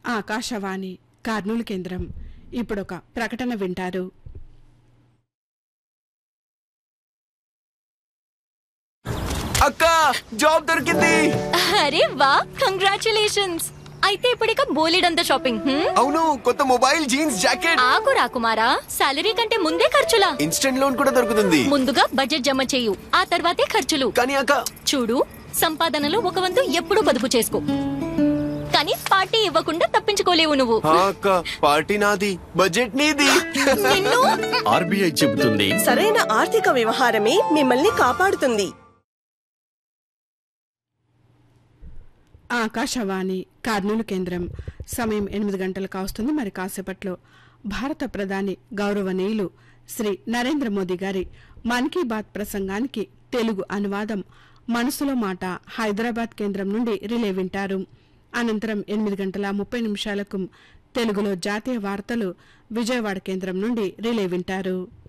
ఆకాశవాణి కర్నూలు కేంద్రం ఇప్పుడొక ప్రకటన వింటారు అక్క జాబ్ దొరికింది అరే వా కంగ్రాచులేషన్స్ అయితే ఇప్పుడిక బోలెడంత షాపింగ్ హ్మ్? అవును కొత్త మొబైల్ జీన్స్ జాకెట్ ఆగు రాకుమారా సాలరీ కంటే ముందే ఖర్చులా ఇన్స్టెంట్ లోన్ కూడా దొరుకుతుంది ముందుగా బడ్జెట్ జమ చేయు ఆ తర్వాతే ఖర్చులు కానీ అక్క చూడు సంపాదనలో ఒక వంతు ఎప్పుడూ పొదుపు చేసుకో కానీ పార్టీ ఇవ్వకుండా తప్పించుకోలేవు నువ్వు ఆ అక్క పార్టీ నాది బడ్జెట్ నీది నిన్ను ఆర్బీఐ చెబుతుంది సరైన ఆర్థిక వ్యవహారమే మిమ్మల్ని కాపాడుతుంది ఆకాశవాణి కర్నూలు కేంద్రం సమయం ఎనిమిది గంటలు కావస్తుంది మరి కాసేపట్లో భారత ప్రధాని గౌరవనీయులు శ్రీ నరేంద్ర మోదీ గారి మన్ కీ బాత్ ప్రసంగానికి తెలుగు అనువాదం మనసులో మాట హైదరాబాద్ కేంద్రం నుండి రిలే వింటారు అనంతరం ఎనిమిది గంటల ముప్పై నిమిషాలకు తెలుగులో జాతీయ వార్తలు విజయవాడ కేంద్రం నుండి రిలే వింటారు